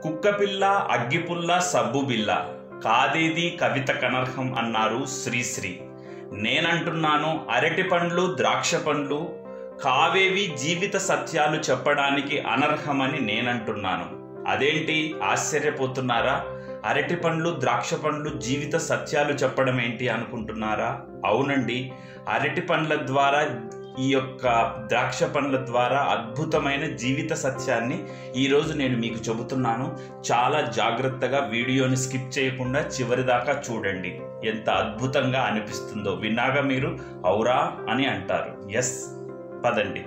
కుక్కపిల్ల అగ్గిపుల్ల సబ్బు బిల్ల కాదేది కవిత కనర్హం అన్నారు శ్రీశ్రీ నేనంటున్నాను అరటి పండ్లు ద్రాక్ష పండ్లు కావేవి జీవిత సత్యాలు చెప్పడానికి అనర్హమని నేనంటున్నాను అదేంటి ఆశ్చర్యపోతున్నారా అరటి పండ్లు ద్రాక్ష పండ్లు జీవిత సత్యాలు చెప్పడం ఏంటి అనుకుంటున్నారా అవునండి అరటి పండ్ల ద్వారా ఈ యొక్క ద్రాక్ష పండ్ల ద్వారా అద్భుతమైన జీవిత సత్యాన్ని ఈరోజు నేను మీకు చెబుతున్నాను చాలా జాగ్రత్తగా వీడియోని స్కిప్ చేయకుండా చివరి దాకా చూడండి ఎంత అద్భుతంగా అనిపిస్తుందో విన్నాగా మీరు ఔరా అని అంటారు ఎస్ పదండి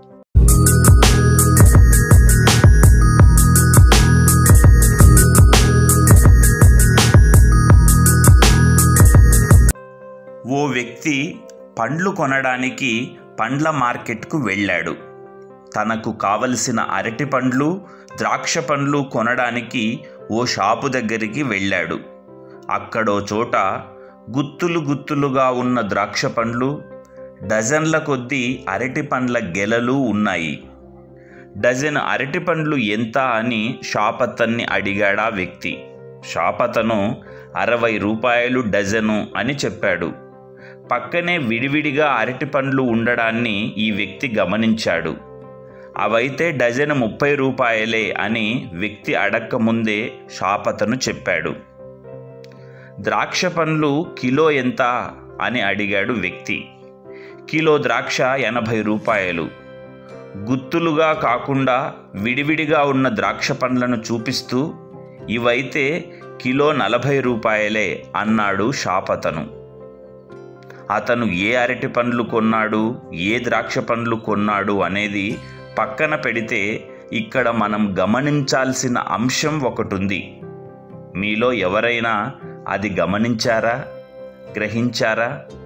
ఓ వ్యక్తి పండ్లు కొనడానికి పండ్ల మార్కెట్కు వెళ్ళాడు తనకు కావలసిన అరటి పండ్లు ద్రాక్ష పండ్లు కొనడానికి ఓ షాపు దగ్గరికి వెళ్ళాడు అక్కడో చోట గుత్తులు గుత్తులుగా ఉన్న ద్రాక్ష పండ్లు డజన్ల కొద్దీ అరటి పండ్ల గెలలు ఉన్నాయి డజన్ అరటి పండ్లు ఎంత అని షాపతన్ని అడిగాడా వ్యక్తి షాపతను అరవై రూపాయలు డజను అని చెప్పాడు పక్కనే విడివిడిగా అరటి పండ్లు ఉండడాన్ని ఈ వ్యక్తి గమనించాడు అవైతే డజను ముప్పై రూపాయలే అని వ్యక్తి అడక్క ముందే షాపతను చెప్పాడు ద్రాక్ష పండ్లు కిలో ఎంత అని అడిగాడు వ్యక్తి కిలో ద్రాక్ష ఎనభై రూపాయలు గుత్తులుగా కాకుండా విడివిడిగా ఉన్న ద్రాక్ష పండ్లను చూపిస్తూ ఇవైతే కిలో నలభై రూపాయలే అన్నాడు షాపతను అతను ఏ అరటి పండ్లు కొన్నాడు ఏ ద్రాక్ష పండ్లు కొన్నాడు అనేది పక్కన పెడితే ఇక్కడ మనం గమనించాల్సిన అంశం ఒకటి ఉంది మీలో ఎవరైనా అది గమనించారా గ్రహించారా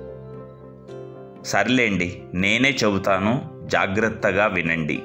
సర్లేండి నేనే చెబుతాను జాగ్రత్తగా వినండి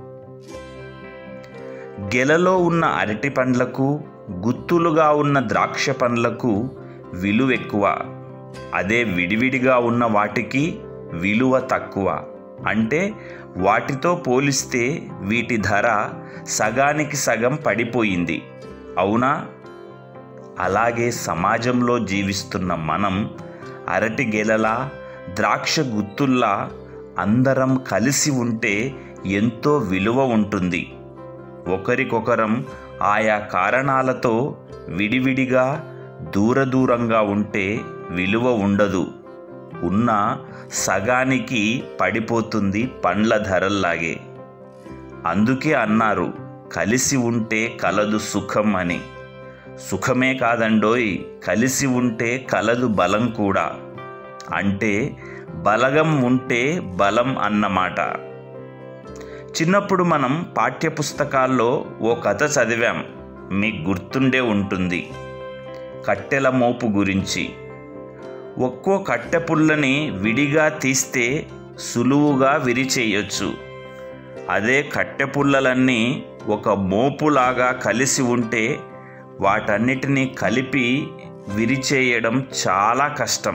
గెలలో ఉన్న అరటి పండ్లకు గుత్తులుగా ఉన్న ద్రాక్ష పండ్లకు విలువ ఎక్కువ అదే విడివిడిగా ఉన్న వాటికి విలువ తక్కువ అంటే వాటితో పోలిస్తే వీటి ధర సగానికి సగం పడిపోయింది అవునా అలాగే సమాజంలో జీవిస్తున్న మనం అరటి గెలలా ద్రాక్ష గుత్తుల్లా అందరం కలిసి ఉంటే ఎంతో విలువ ఉంటుంది ఒకరికొకరం ఆయా కారణాలతో విడివిడిగా దూరదూరంగా ఉంటే విలువ ఉండదు ఉన్న సగానికి పడిపోతుంది పండ్ల ధరల్లాగే అందుకే అన్నారు కలిసి ఉంటే కలదు సుఖం అని సుఖమే కాదండోయ్ కలిసి ఉంటే కలదు బలం కూడా అంటే బలగం ఉంటే బలం అన్నమాట చిన్నప్పుడు మనం పాఠ్యపుస్తకాల్లో ఓ కథ చదివాం మీకు గుర్తుండే ఉంటుంది కట్టెల మోపు గురించి ఒక్కో కట్టె పుల్లని విడిగా తీస్తే సులువుగా విరిచేయొచ్చు అదే కట్టె పుల్లలన్నీ ఒక మోపులాగా కలిసి ఉంటే వాటన్నిటినీ కలిపి విరిచేయడం చాలా కష్టం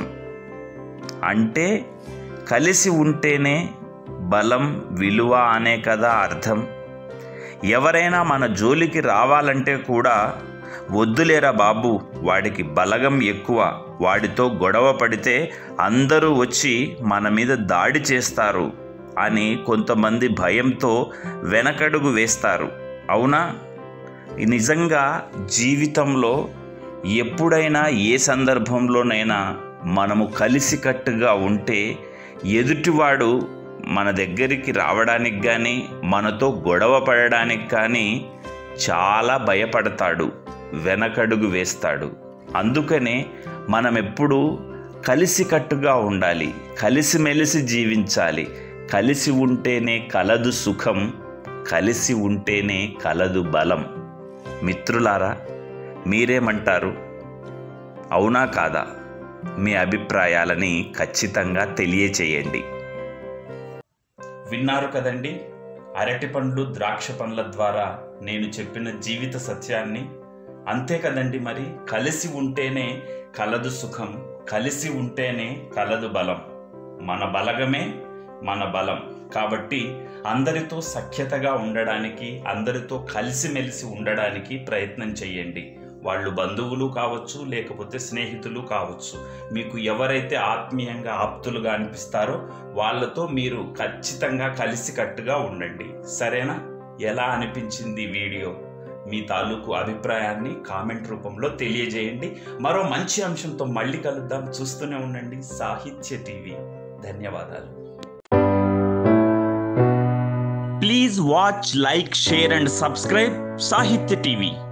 అంటే కలిసి ఉంటేనే బలం విలువ అనే కదా అర్థం ఎవరైనా మన జోలికి రావాలంటే కూడా వద్దులేరా బాబు వాడికి బలగం ఎక్కువ వాడితో గొడవ పడితే అందరూ వచ్చి మన మీద దాడి చేస్తారు అని కొంతమంది భయంతో వెనకడుగు వేస్తారు అవునా నిజంగా జీవితంలో ఎప్పుడైనా ఏ సందర్భంలోనైనా మనము కలిసికట్టుగా ఉంటే ఎదుటివాడు మన దగ్గరికి రావడానికి కానీ మనతో గొడవ పడడానికి కానీ చాలా భయపడతాడు వెనకడుగు వేస్తాడు అందుకనే మనం ఎప్పుడూ కలిసికట్టుగా ఉండాలి కలిసిమెలిసి జీవించాలి కలిసి ఉంటేనే కలదు సుఖం కలిసి ఉంటేనే కలదు బలం మిత్రులారా మీరేమంటారు అవునా కాదా మీ అభిప్రాయాలని ఖచ్చితంగా తెలియచేయండి విన్నారు కదండి అరటి పండ్లు ద్రాక్ష పండ్ల ద్వారా నేను చెప్పిన జీవిత సత్యాన్ని అంతే కదండి మరి కలిసి ఉంటేనే కలదు సుఖం కలిసి ఉంటేనే కలదు బలం మన బలగమే మన బలం కాబట్టి అందరితో సఖ్యతగా ఉండడానికి అందరితో కలిసిమెలిసి ఉండడానికి ప్రయత్నం చేయండి వాళ్ళు బంధువులు కావచ్చు లేకపోతే స్నేహితులు కావచ్చు మీకు ఎవరైతే ఆత్మీయంగా ఆప్తులుగా అనిపిస్తారో వాళ్ళతో మీరు ఖచ్చితంగా కలిసికట్టుగా ఉండండి సరేనా ఎలా అనిపించింది ఈ వీడియో మీ తాలూకు అభిప్రాయాన్ని కామెంట్ రూపంలో తెలియజేయండి మరో మంచి అంశంతో మళ్ళీ కలుద్దాం చూస్తూనే ఉండండి సాహిత్య టీవీ ధన్యవాదాలు please watch like share and subscribe Sahitya TV